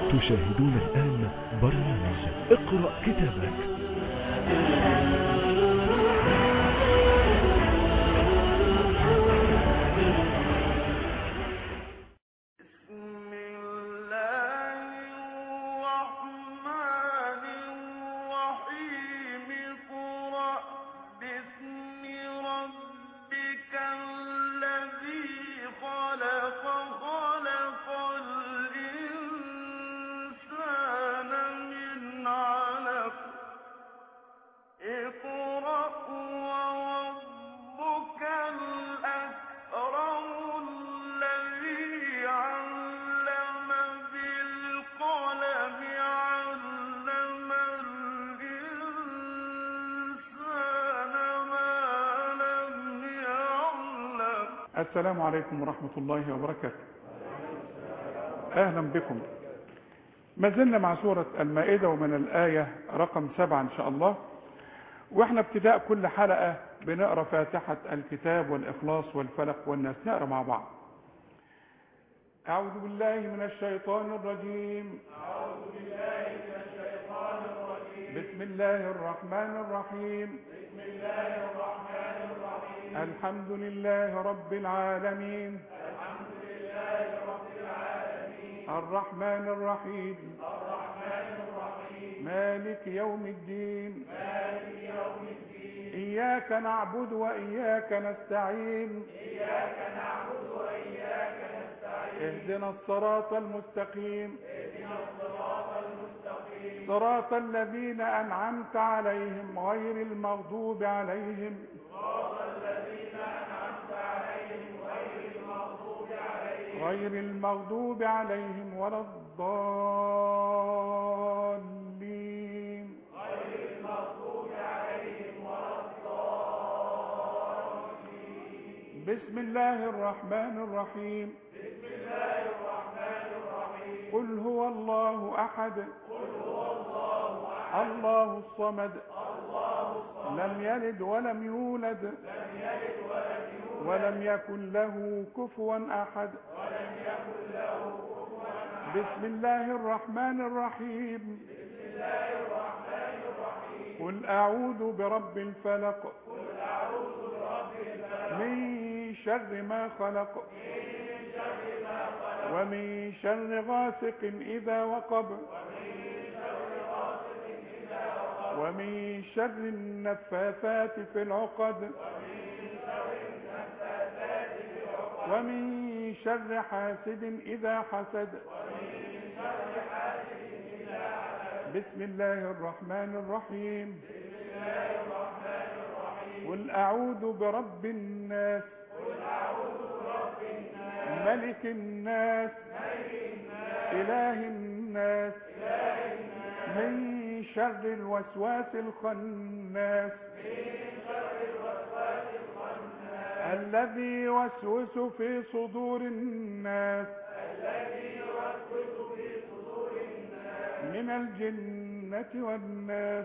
تشاهدون الآن برنامج اقرأ كتابك بسم الله الرحمن الرحيم اقرأ باسم ربك الذي خلق خلق الإنسان من علق اقرأ وربك الأكرم الذي علم بالقلم علم الإنسان ما لم يعلم السلام عليكم ورحمة الله وبركاته أهلا بكم ما زلنا مع سورة المائدة ومن الآية رقم سبعة إن شاء الله وإحنا ابتداء كل حلقة بنقرأ فاتحة الكتاب والإخلاص والفلق والناس نقرأ مع بعض أعوذ بالله من الشيطان الرجيم أعوذ بالله من الشيطان الرجيم بسم الله الرحمن الرحيم بسم الله الرحمن الرحيم الحمد لله رب العالمين الحمد لله رب العالمين الرحمن الرحيم الرحمن الرحيم مالك يوم الدين مالك يوم الدين إياك نعبد وإياك نستعين اهدنا الصراط المستقيم اهدنا الصراط المستقيم صراط الذين أنعمت عليهم غير المغضوب عليهم صراط الذين أنعمت عليهم غير المغضوب عليهم غير المغضوب عليهم ولا الضالين غير المغضوب عليهم ولا الضالين بسم الله الرحمن الرحيم قل هو الله أحد قل هو الله أحد الله الصمد الله الصمد لم يلد ولم يولد لم يلد ولم يولد ولم يكن له كفوا أحد ولم يكن له كفوا أحد بسم الله الرحمن الرحيم بسم الله الرحمن الرحيم قل أعوذ برب الفلق قل أعوذ برب الفلق من شر ما خلق ومن شر غاسق إذا وقب ومن شر النفاثات في العقد ومن شر حاسد إذا حسد بسم الله الرحمن الرحيم قل أعوذ برب الناس ملك الناس إله الناس من شر الوسواس الخناس الذي يوسوس في صدور الناس من الجنة والناس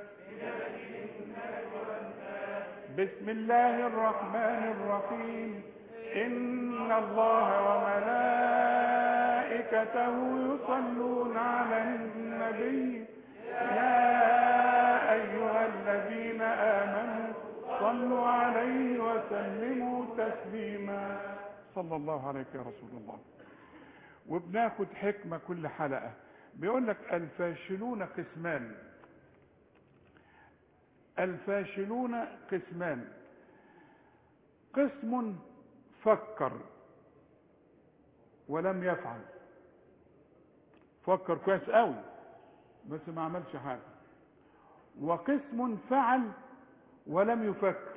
بسم الله الرحمن الرحيم إن الله وملائكته يصلون على النبي يا أيها الذين آمنوا صلوا عليه وسلموا تسليما صلى الله عليك يا رسول الله وبناخد حكمة كل حلقة بيقول لك الفاشلون قسمان الفاشلون قسمان قسم فكر ولم يفعل فكر كويس قوي بس ما عملش حاجه وقسم فعل ولم يفكر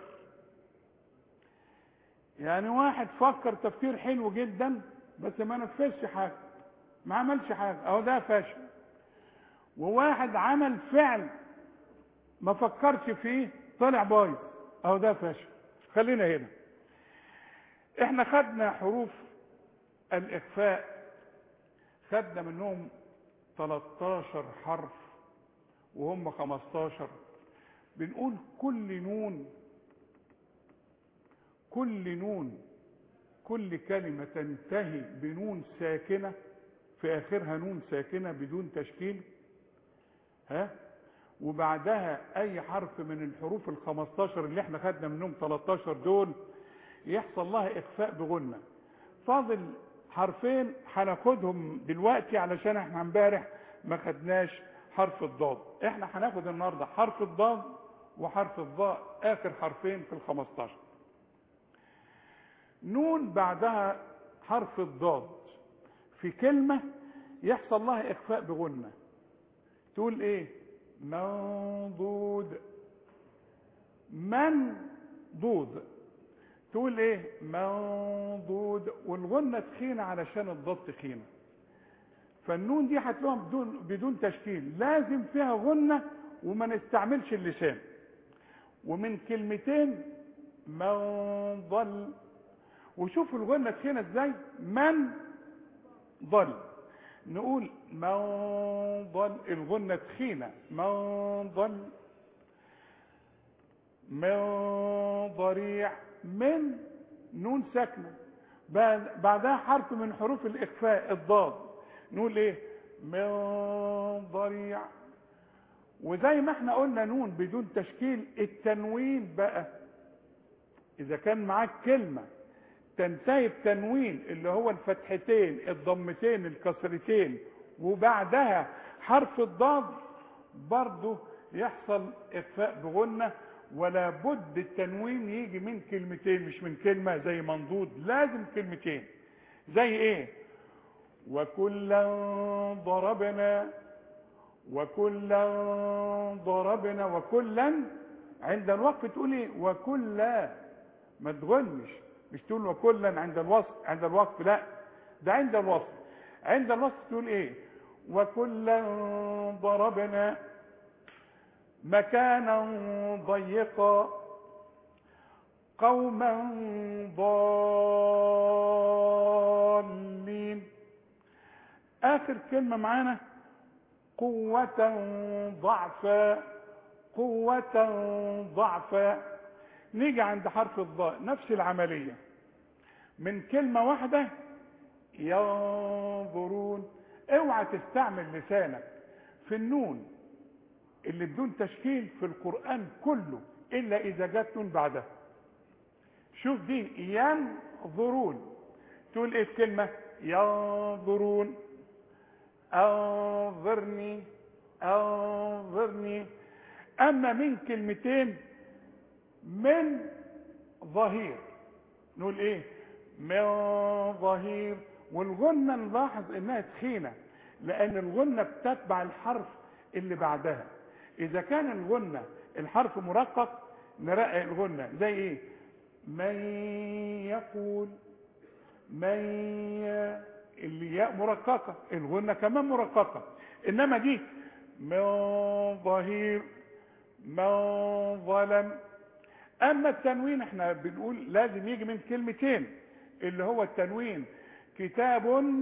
يعني واحد فكر تفكير حلو جدا بس ما نفذش حاجه ما عملش حاجه اهو ده فاشل وواحد عمل فعل ما فكرش فيه طلع بايظ اهو ده فاشل خلينا هنا احنا خدنا حروف الاخفاء خدنا منهم 13 حرف وهم 15 بنقول كل نون كل نون كل كلمة تنتهي بنون ساكنة في اخرها نون ساكنه بدون تشكيل ها وبعدها اي حرف من الحروف ال 15 اللي احنا خدنا منهم 13 دول يحصل لها اخفاء بغنه فاضل حرفين هناخدهم دلوقتي علشان احنا امبارح ما خدناش حرف الضاد احنا هناخد النهارده حرف الضاد وحرف الضاء اخر حرفين في ال 15 نون بعدها حرف الضاد في كلمة يحصل لها إخفاء بغنة تقول إيه منضود منضود تقول إيه منضود والغنة تخينة علشان الضاد تخينة فالنون دي هتلاقوها بدون بدون تشكيل لازم فيها غنة وما نستعملش اللسان ومن كلمتين من ضل وشوفوا الغنة تخينة ازاي من ضل نقول من ضل الغنة تخينة من ضل من ضريع من نون ساكنة بعد- بعدها حرف من حروف الإخفاء الضاد نقول ايه من ضريع وزي ما احنا قلنا نون بدون تشكيل التنوين بقى اذا كان معاك كلمه تنتهي بتنوين اللي هو الفتحتين الضمتين الكسرتين وبعدها حرف الضاد برضه يحصل اخفاء بغنه ولا بد التنوين يجي من كلمتين مش من كلمه زي منضود لازم كلمتين زي ايه وكلا ضربنا وكلا ضربنا وكلا عند الوقف تقول ايه وكلا ما تغنش مش تقول وكلا عند الوصف عند الوقف لا ده عند الوصف عند الوصف تقول ايه وكلا ضربنا مكانا ضيقا قوما ضالين اخر كلمه معانا قوة ضعفا قوة ضعفا نيجي عند حرف الضاء نفس العملية من كلمة واحدة ينظرون اوعى تستعمل لسانك في النون اللي بدون تشكيل في القرآن كله إلا إذا جت نون بعدها شوف دي ينظرون تقول ايه الكلمة ينظرون انظرني انظرني اما من كلمتين من ظهير نقول ايه من ظهير والغنة نلاحظ انها تخينة لان الغنة بتتبع الحرف اللي بعدها اذا كان الغنة الحرف مرقق نرقق الغنة زي ايه من يقول من ي... الياء مرققة الغنة كمان مرققة انما دي من ظهير من ظلم اما التنوين احنا بنقول لازم يجي من كلمتين اللي هو التنوين كتاب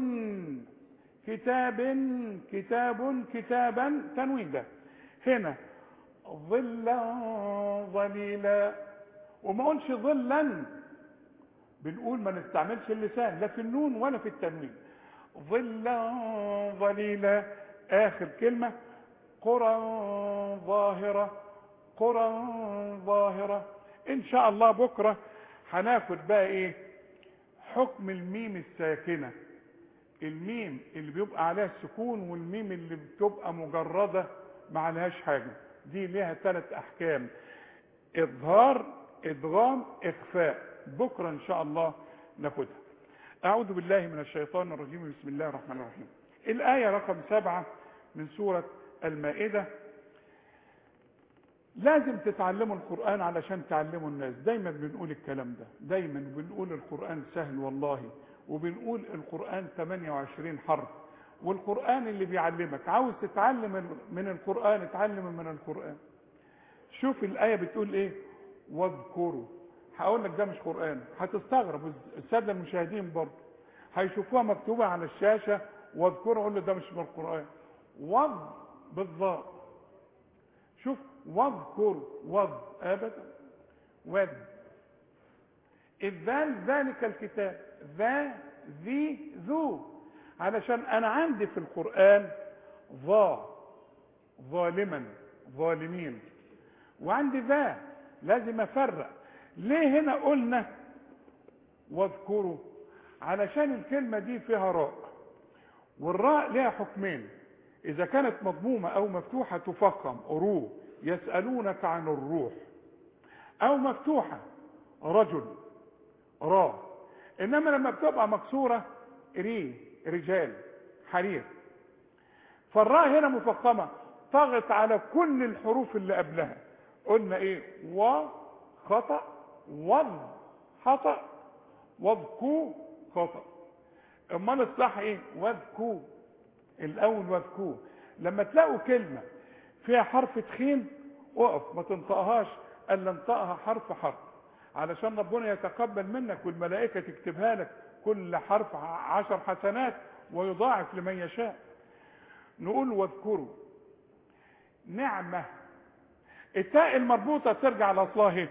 كتاب كتاب كتابا تنوين ده هنا ظلا ظليلا وما قلش ظلا بنقول ما نستعملش اللسان لا في النون ولا في التنوين ظلا ظليلا اخر كلمه قرى ظاهره قرى ظاهره ان شاء الله بكره هناخد بقى ايه حكم الميم الساكنه الميم اللي بيبقى عليها السكون والميم اللي بتبقى مجرده ما عليهاش حاجه دي ليها ثلاث احكام اظهار ادغام اخفاء بكره ان شاء الله ناخدها اعوذ بالله من الشيطان الرجيم بسم الله الرحمن الرحيم الايه رقم سبعة من سوره المائده لازم تتعلموا القرآن علشان تعلموا الناس دايما بنقول الكلام ده دايما بنقول القرآن سهل والله وبنقول القرآن 28 حرف والقرآن اللي بيعلمك عاوز تتعلم من القرآن اتعلم من القرآن شوف الآية بتقول ايه واذكروا هقول لك ده مش قرآن هتستغرب السادة المشاهدين برضه هيشوفوها مكتوبة على الشاشة واذكروا اقول له ده مش من القرآن وض بالضاء شوف واذكر وض ابدا وذ الذال ذلك الكتاب ذا ذي ذو علشان انا عندي في القرآن ظا ظالما ظالمين وعندي ذا لازم افرق ليه هنا قلنا واذكروا علشان الكلمة دي فيها راء والراء لها حكمين اذا كانت مضمومة او مفتوحة تفخم رو يسألونك عن الروح او مفتوحة رجل را انما لما بتبقى مكسورة ري رجال حرير فالراء هنا مفخمة طغت على كل الحروف اللي قبلها قلنا ايه و خطأ وض خطأ وذكو خطأ امال الصح ايه وذكو الاول وذكو لما تلاقوا كلمة فيها حرف تخين اقف ما تنطقهاش الا انطقها حرف حرف علشان ربنا يتقبل منك والملائكة تكتبها لك كل حرف عشر حسنات ويضاعف لمن يشاء نقول واذكروا نعمة التاء المربوطة ترجع لاصلها ايه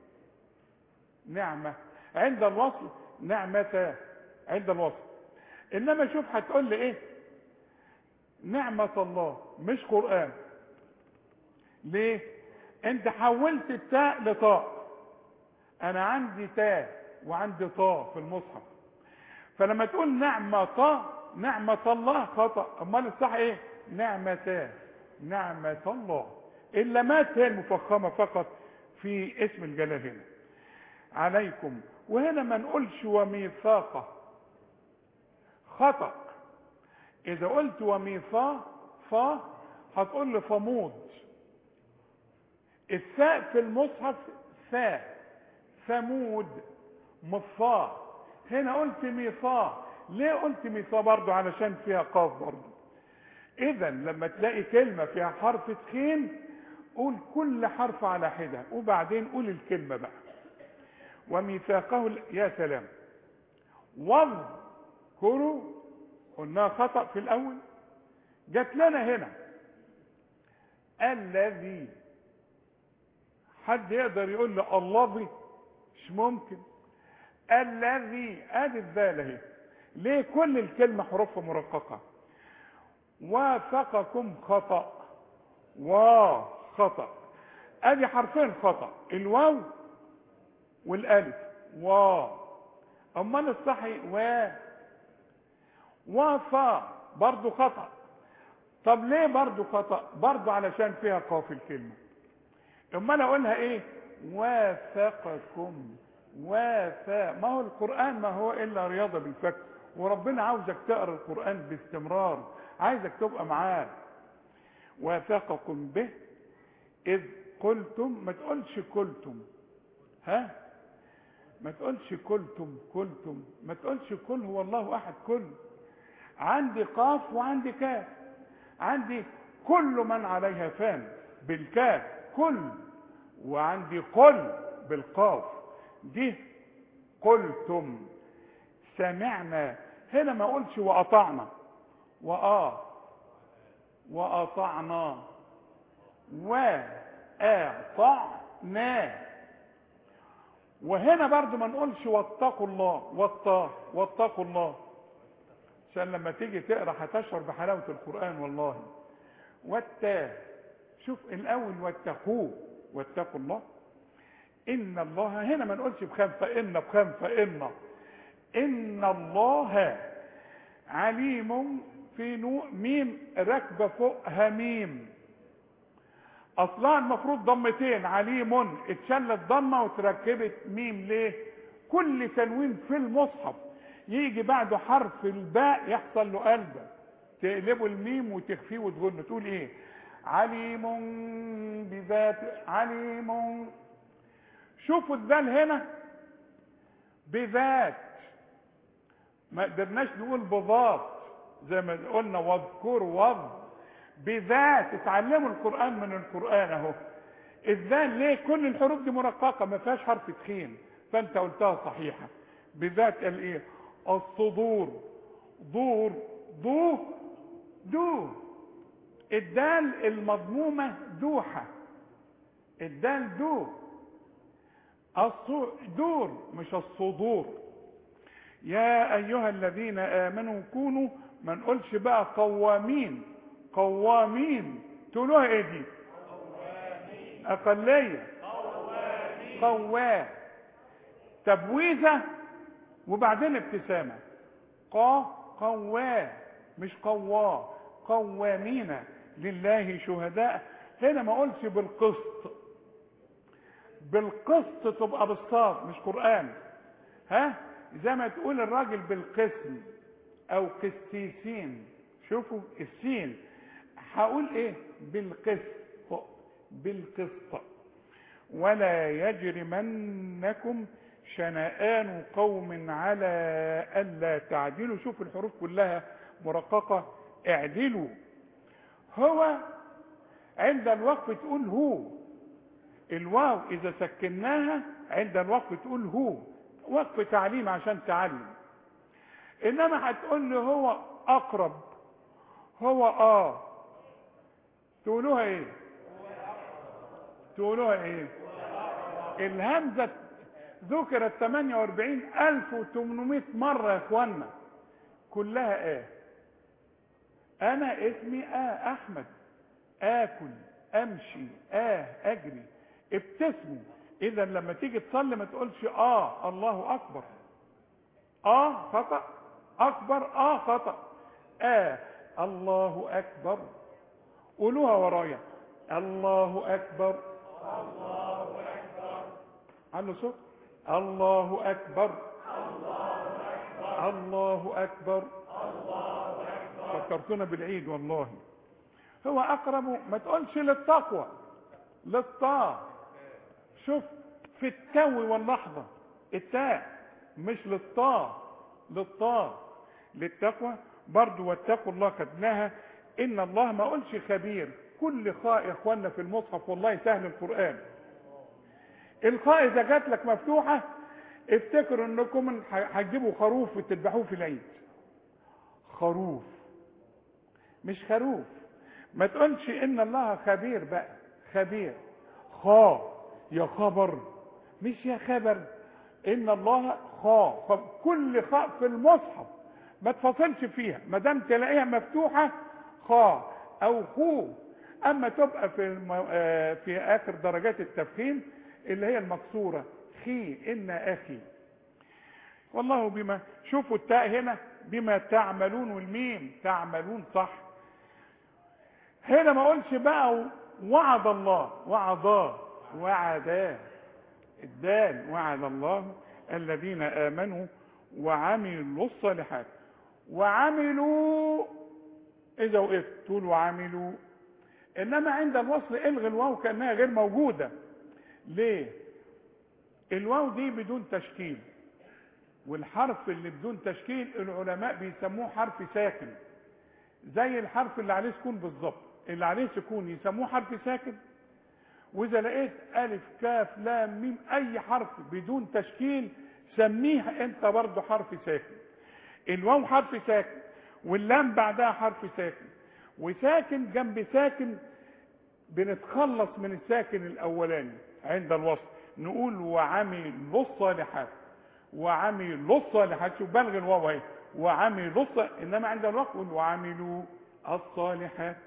نعمة عند الوصل نعمة عند الوصل انما شوف هتقول لي ايه نعمة الله مش قرآن ليه انت حولت التاء لطاء انا عندي تاء وعندي طاء في المصحف فلما تقول نعمة طاء نعمة الله خطأ امال الصح ايه نعمة نعمة الله اللمات هي المفخمة فقط في اسم الجلال هنا عليكم وهنا ما نقولش وميثاقه خطأ اذا قلت وميثاق فا هتقول لي فمود الثاء في المصحف ثاء ثمود مصا هنا قلت ميثاق ليه قلت ميثاق برضو علشان فيها قاف برضو اذا لما تلاقي كلمة فيها حرف تخين قول كل حرف على حدة وبعدين قول الكلمة بقى وميثاقه ال- يا سلام واذكروا قلناها خطأ في الأول جات لنا هنا الذي حد يقدر يقول لي الذي مش ممكن الذي ادي الذال اهي ليه كل الكلمة حروفها مرققة وافقكم خطأ وخطأ ادي حرفين خطأ الواو والالف و امال الصحي و وفا برضو خطأ طب ليه برضو خطأ برضو علشان فيها قاف الكلمة امال اقولها ايه وافقكم وافا ما هو القرآن ما هو الا رياضة بالفك وربنا عاوزك تقرا القرآن باستمرار عايزك تبقى معاه وافقكم به اذ قلتم ما تقولش قلتم ها ما تقولش قلتم قلتم ما تقولش قل هو الله احد كل عندي قاف وعندي كاف عندي كل من عليها فان بالكاف كل وعندي قل بالقاف دي قلتم سمعنا هنا ما اقولش واطعنا واه واطعنا واطعنا وهنا برضو ما نقولش واتقوا الله واتقوا واتقوا الله عشان لما تيجي تقرا هتشعر بحلاوه القران والله والتا شوف الاول واتقوه واتقوا الله ان الله هنا ما نقولش بخمسه ان بخمسه ان ان الله عليم في نو ميم راكبه فوقها ميم اصلها المفروض ضمتين عليم اتشلت ضمه وتركبت ميم ليه كل تنوين في المصحف يجي بعده حرف الباء يحصل له قلبه تقلبه الميم وتخفيه وتغنه تقول ايه عليم بذات عليم شوفوا الذال هنا بذات ما قدرناش نقول بذات زي ما قلنا واذكر وض بذات اتعلموا القرآن من القرآن اهو الذال ليه كل الحروف دي مرققة ما فيهاش حرف تخين فانت قلتها صحيحة بذات قال ايه الصدور دور ضو دو الدال المضمومة دوحة الدال دو الصدور مش الصدور يا ايها الذين امنوا كونوا ما نقولش بقى قوامين قوامين تقولوها ايه دي اقليه قواه تبويزه وبعدين ابتسامه قا قواه مش قواه قوامين لله شهداء هنا ما قلش بالقسط بالقسط تبقى بالصاد مش قرآن ها زي ما تقول الراجل بالقسم او قسيسين شوفوا السين هقول ايه بالقسط بالقسط ولا يجرمنكم شنآن قوم على ألا تعدلوا شوف الحروف كلها مرققة اعدلوا هو عند الوقف تقول هو الواو اذا سكناها عند الوقف تقول هو وقف تعليم عشان تعلم انما هتقول لي هو اقرب هو اه تقولوها ايه تقولوها ايه الهمزة ذكرت 48800 مرة يا اخوانا كلها ايه انا اسمي اه احمد اكل امشي اه اجري ابتسموا اذا لما تيجي تصلي ما تقولش اه الله اكبر اه خطأ اكبر اه خطأ اه الله اكبر قولوها ورايا الله اكبر الله اكبر عنه صوت الله اكبر الله اكبر فكرتنا بالعيد والله هو اقرب ما تقولش للتقوى للطاعة شوف في التو واللحظة التاء مش للطاعة للطاعة للتقوى برضو واتقوا الله خدناها ان الله ما قلش خبير كل خاء يا اخوانا في المصحف والله سهل القرآن الخاء اذا جات لك مفتوحة افتكروا انكم هتجيبوا خروف وتذبحوه في العيد خروف مش خروف ما تقولش ان الله خبير بقى خبير خا يا خبر مش يا خبر ان الله خا كل خاء في المصحف ما تفصلش فيها ما دام تلاقيها مفتوحه خا او خو اما تبقى في المو... في اخر درجات التفخيم اللي هي المكسوره خي ان اخي والله بما شوفوا التاء هنا بما تعملون والميم تعملون صح هنا ما اقولش بقى وعد الله وعدا وعدا الدال وعد الله الذين امنوا وعملوا الصالحات وعملوا اذا وقفت تقول وعملوا انما عند الوصل الغي الواو كانها غير موجوده ليه الواو دي بدون تشكيل والحرف اللي بدون تشكيل العلماء بيسموه حرف ساكن زي الحرف اللي عليه سكون بالظبط اللي عليه سكون يسموه حرف ساكن واذا لقيت الف كاف لام ميم اي حرف بدون تشكيل سميه انت برضه حرف ساكن الواو حرف ساكن واللام بعدها حرف ساكن وساكن جنب ساكن بنتخلص من الساكن الاولاني عند الوصل نقول وعملوا الصالحات وعملوا الصالحات شوف بلغ الواو اهي وعملوا الصالحات انما عند الوقت وعملوا الصالحات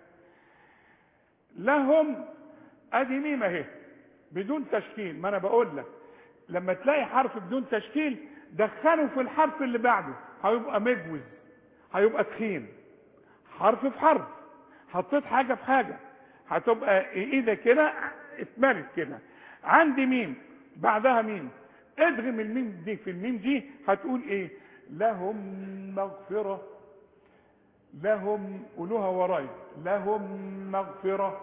لهم ادي ميم اهي بدون تشكيل ما انا بقول لك لما تلاقي حرف بدون تشكيل دخله في الحرف اللي بعده هيبقى مجوز هيبقى تخين حرف في حرف حطيت حاجه في حاجه هتبقى ايدك كده اتملت كده عندي ميم بعدها ميم ادغم الميم دي في الميم دي هتقول ايه لهم مغفره لهم قولوها ورايا لهم مغفرة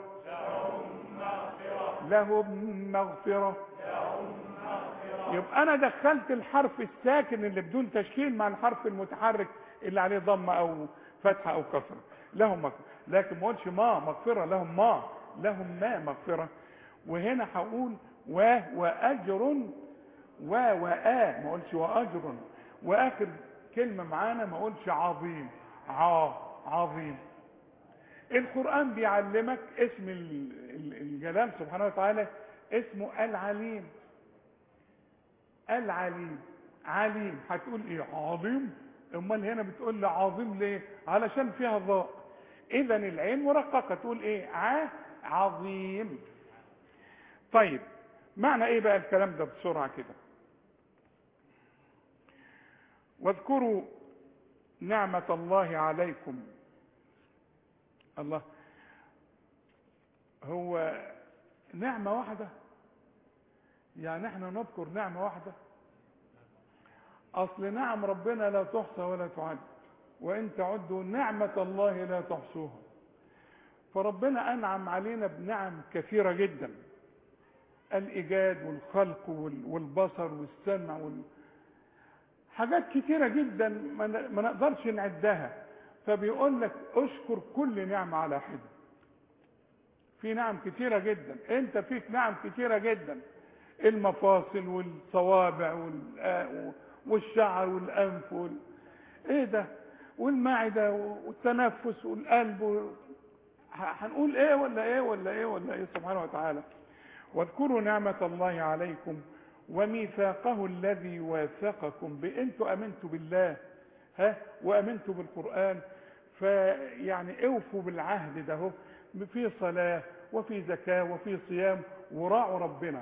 لهم مغفرة يبقى انا دخلت الحرف الساكن اللي بدون تشكيل مع الحرف المتحرك اللي عليه ضمه او فتحه او كسره لهم مغفرة لكن ما اقولش ما مغفرة لهم ما لهم ما مغفرة وهنا هقول و واجر و وآ ما اقولش واجر واخر كلمة معانا ما اقولش عظيم ع عظيم القرآن بيعلمك اسم الجلال سبحانه وتعالى اسمه العليم العليم عليم هتقول ايه عظيم امال هنا بتقول لي عظيم ليه علشان فيها ضاء اذا العين مرققه تقول ايه ع عظيم طيب معنى ايه بقى الكلام ده بسرعه كده واذكروا نعمه الله عليكم الله هو نعمه واحده يعني احنا نذكر نعمه واحده اصل نعم ربنا لا تحصى ولا تعد وان تعدوا نعمه الله لا تحصوها فربنا انعم علينا بنعم كثيره جدا الايجاد والخلق وال- والبصر والسمع وال... حاجات كتيره جدا ما ن- ما نقدرش نعدها فبيقول لك اشكر كل نعمه على حده في نعم كتيره جدا انت فيك نعم كتيره جدا المفاصل والصوابع وال- والشعر والانف وال... ايه ده والمعده والتنفس والقلب و... ه- هنقول ايه ولا ايه ولا ايه ولا ايه سبحانه وتعالى واذكروا نعمة الله عليكم وميثاقه الذي واثقكم بانتوا امنتوا بالله ها وامنتوا بالقرآن فيعني اوفوا بالعهد ده هو في صلاة وفي زكاة وفي صيام وراعوا ربنا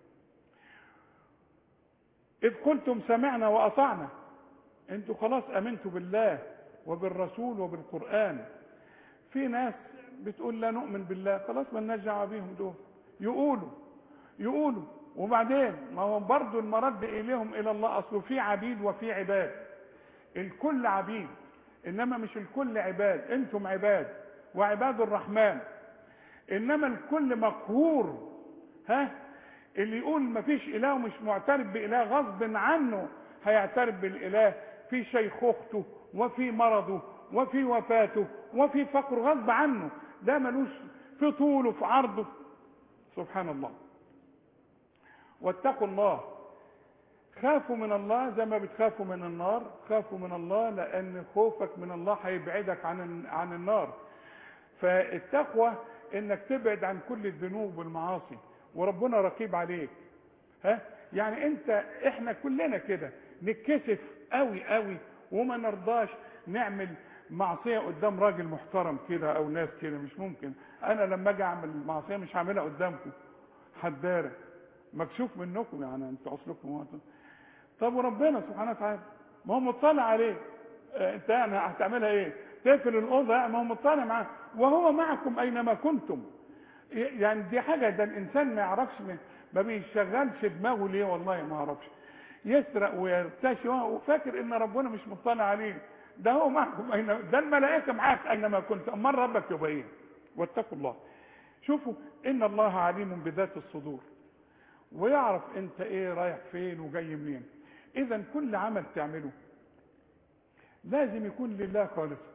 إذ قلتم سمعنا وأطعنا انتوا خلاص امنتوا بالله وبالرسول وبالقرآن في ناس بتقول لا نؤمن بالله خلاص ما لناش دعوه بيهم دول يقولوا يقولوا وبعدين ما هو برضه المرد اليهم الى الله اصله في عبيد وفي عباد الكل عبيد انما مش الكل عباد انتم عباد وعباد الرحمن انما الكل مقهور ها اللي يقول ما فيش اله ومش معترف باله غصب عنه هيعترف بالاله في شيخوخته وفي مرضه وفي وفاته وفي فقره غصب عنه ده ملوش في طوله في عرضه سبحان الله واتقوا الله خافوا من الله زي ما بتخافوا من النار خافوا من الله لان خوفك من الله هيبعدك عن عن النار فالتقوى انك تبعد عن كل الذنوب والمعاصي وربنا رقيب عليك ها يعني انت احنا كلنا كده نتكسف قوي قوي وما نرضاش نعمل معصيه قدام راجل محترم كده او ناس كده مش ممكن انا لما اجي اعمل معصيه مش هعملها قدامكم حدارة مكشوف منكم يعني انتوا اصلكم وقت. طب وربنا سبحانه وتعالى ما هو مطلع عليه اه انت يعني هتعملها ايه تقفل الاوضه يعني ما هو مطلع معاه وهو معكم اينما كنتم يعني دي حاجه ده الانسان ما يعرفش من ما بيشغلش دماغه ليه والله ما اعرفش يسرق ويرتشي وفاكر ان ربنا مش مطلع عليه ده هو معكم اين ده الملائكه معاك اينما كنت امال ربك يبقى ايه واتقوا الله شوفوا ان الله عليم بذات الصدور ويعرف انت ايه رايح فين وجاي منين اذا كل عمل تعمله لازم يكون لله خالصا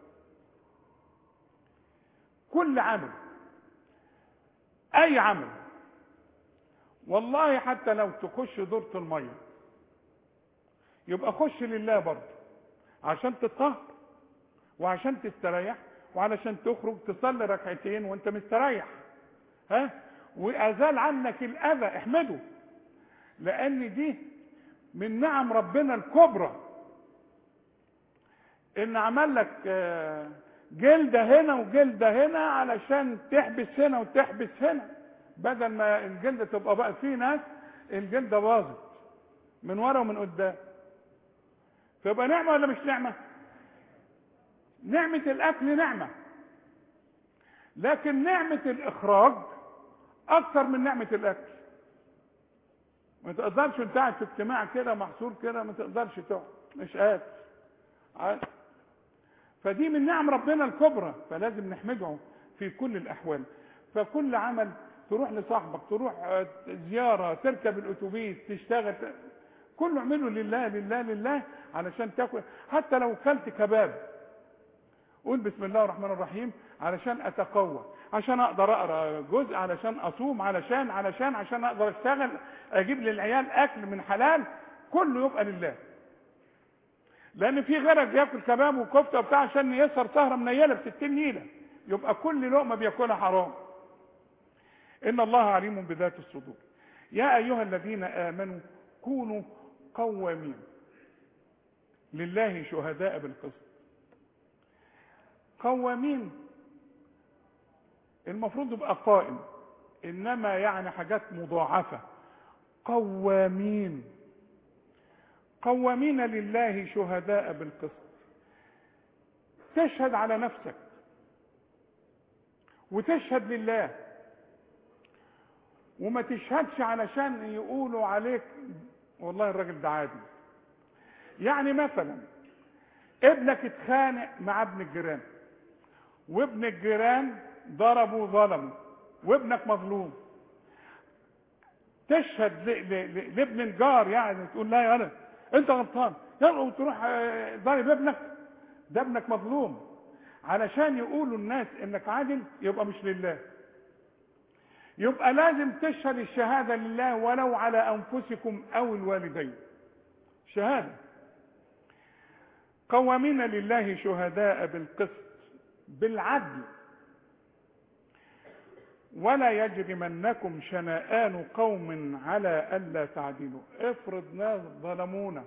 كل عمل اي عمل والله حتى لو تخش دورة المية يبقى خش لله برضه عشان تطهر وعشان تستريح وعلشان تخرج تصلي ركعتين وانت مستريح ها وازال عنك الاذى احمده لان دي من نعم ربنا الكبرى ان عمل لك جلده هنا وجلده هنا علشان تحبس هنا وتحبس هنا بدل ما الجلده تبقى بقى في ناس الجلده باظت من ورا ومن قدام تبقى نعمه ولا مش نعمه نعمه الاكل نعمه لكن نعمه الاخراج اكثر من نعمه الاكل ما تقدرش انت قاعد في اجتماع كده محصور كده ما تقدرش تقعد مش قادر عاد. فدي من نعم ربنا الكبرى فلازم نحمده في كل الاحوال فكل عمل تروح لصاحبك تروح زياره تركب الاتوبيس تشتغل كله اعمله لله لله لله علشان تاكل حتى لو كلت كباب قول بسم الله الرحمن الرحيم علشان اتقوى عشان اقدر اقرا جزء علشان اصوم علشان علشان عشان اقدر اشتغل اجيب للعيال اكل من حلال كله يبقى لله لان في غيرك بياكل كباب وكفته وبتاع عشان يسهر سهره منيله ب 60 نيله يبقى كل لقمه بياكلها حرام ان الله عليم بذات الصدور يا ايها الذين امنوا كونوا قوامين لله شهداء بالقسط قوامين المفروض يبقى قائم انما يعني حاجات مضاعفه قوامين قوامين لله شهداء بالقسط تشهد على نفسك وتشهد لله وما تشهدش علشان يقولوا عليك والله الراجل ده عادي يعني مثلا ابنك اتخانق مع ابن الجيران وابن الجيران ضربوا ظلموا وابنك مظلوم تشهد ل- ل- ل- لابن الجار يعني تقول لا يا ولد انت غلطان يلا وتروح آه، ضارب ابنك ده ابنك مظلوم علشان يقولوا الناس انك عادل يبقى مش لله يبقى لازم تشهد الشهادة لله ولو على أنفسكم أو الوالدين شهادة قوامين لله شهداء بالقسط بالعدل ولا يجرمنكم شنآن قوم على ألا تعدلوا افرض ناس ظلمونا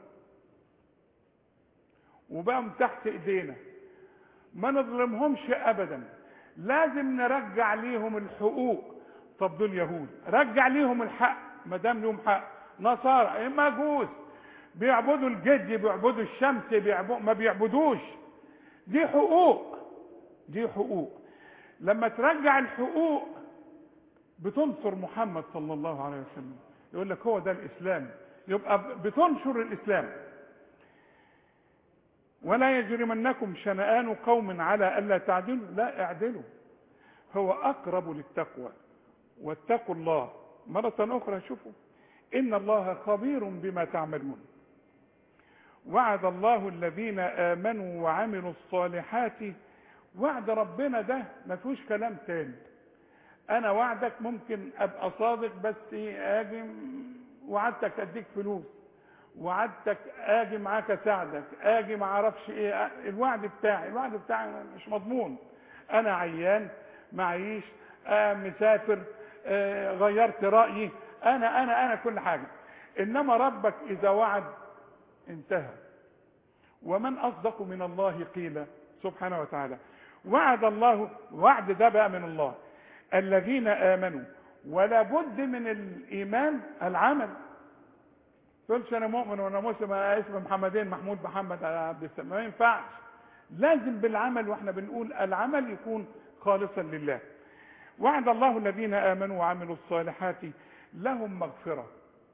وبقوا تحت ايدينا ما نظلمهمش ابدا لازم نرجع ليهم الحقوق طب دول يهود رجع ليهم الحق ما دام لهم حق نصارى مجوس بيعبدوا الجد بيعبدوا الشمس بيعبدوا ما بيعبدوش دي حقوق دي حقوق لما ترجع الحقوق بتنصر محمد صلى الله عليه وسلم يقول لك هو ده الاسلام يبقى بتنشر الاسلام ولا يجرمنكم شنآن قوم على ألا تعدلوا لا اعدلوا هو أقرب للتقوى واتقوا الله مرة أخرى شوفوا إن الله خبير بما تعملون وعد الله الذين آمنوا وعملوا الصالحات وعد ربنا ده ما فيهوش كلام تاني أنا وعدك ممكن أبقى صادق بس أجي وعدتك أديك فلوس وعدتك اجي معاك اساعدك اجي ما اعرفش ايه الوعد بتاعي الوعد بتاعي مش مضمون انا عيان معيش آه مسافر آه غيرت رايي انا انا انا كل حاجه انما ربك اذا وعد انتهى ومن اصدق من الله قيل سبحانه وتعالى وعد الله وعد ده بقى من الله الذين امنوا ولا بد من الايمان العمل تقولش انا مؤمن وانا مسلم أنا اسم محمدين محمود محمد عبد السلام ما ينفعش لازم بالعمل واحنا بنقول العمل يكون خالصا لله وعد الله الذين امنوا وعملوا الصالحات لهم مغفره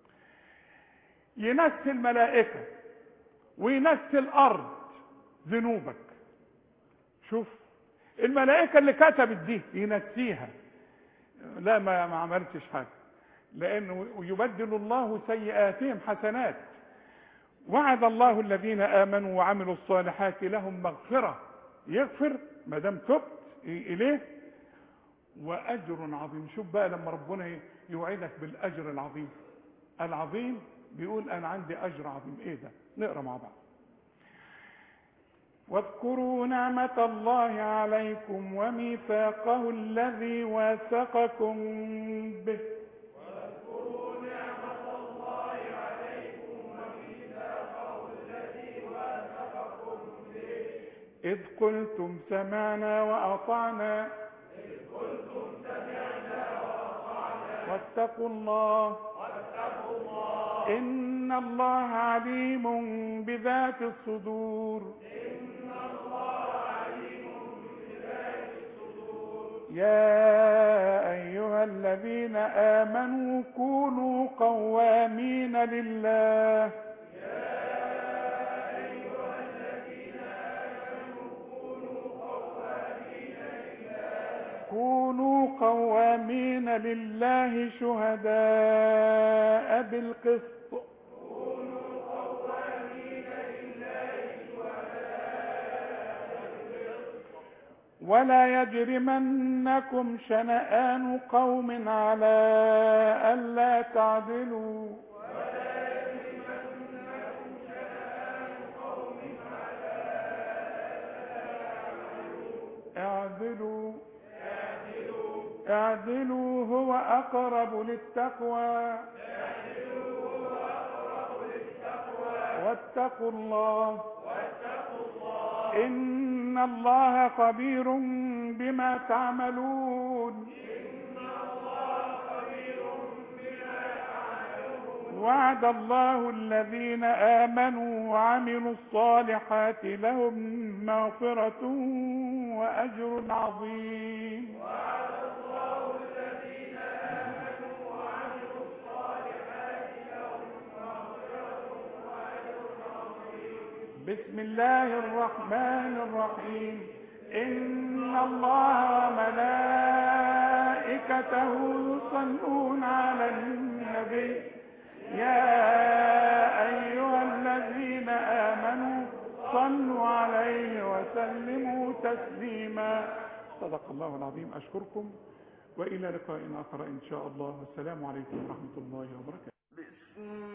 ينسي الملائكه وينسي الارض ذنوبك شوف الملائكه اللي كتبت دي ينسيها لا ما ما عملتش حاجه لانه يبدل الله سيئاتهم حسنات وعد الله الذين امنوا وعملوا الصالحات لهم مغفره يغفر ما دام تبت اليه واجر عظيم شوف بقى لما ربنا يوعدك بالاجر العظيم العظيم بيقول انا عندي اجر عظيم ايه ده نقرا مع بعض واذكروا نعمة الله عليكم وميثاقه الذي واثقكم به إذ قلتم سمعنا وأطعنا واتقوا الله إن الله عليم بذات الصدور يا أيها الذين آمنوا كونوا قوامين لله كونوا قوامين لله شهداء بالقسط ولا يجرمنكم شنآن قوم على ألا تعدلوا اعدلوا اعدلوا هو أقرب للتقوى واتقوا الله إن الله خبير بما تعملون وعد الله الذين آمنوا وعملوا الصالحات لهم مغفرة وأجر عظيم بسم الله الرحمن الرحيم إن الله وملائكته يصلون على النبي يا أيها الذين آمنوا صلوا عليه وسلموا تسليما صدق الله العظيم أشكركم وإلى لقاء آخر إن شاء الله والسلام عليكم ورحمة الله وبركاته بسم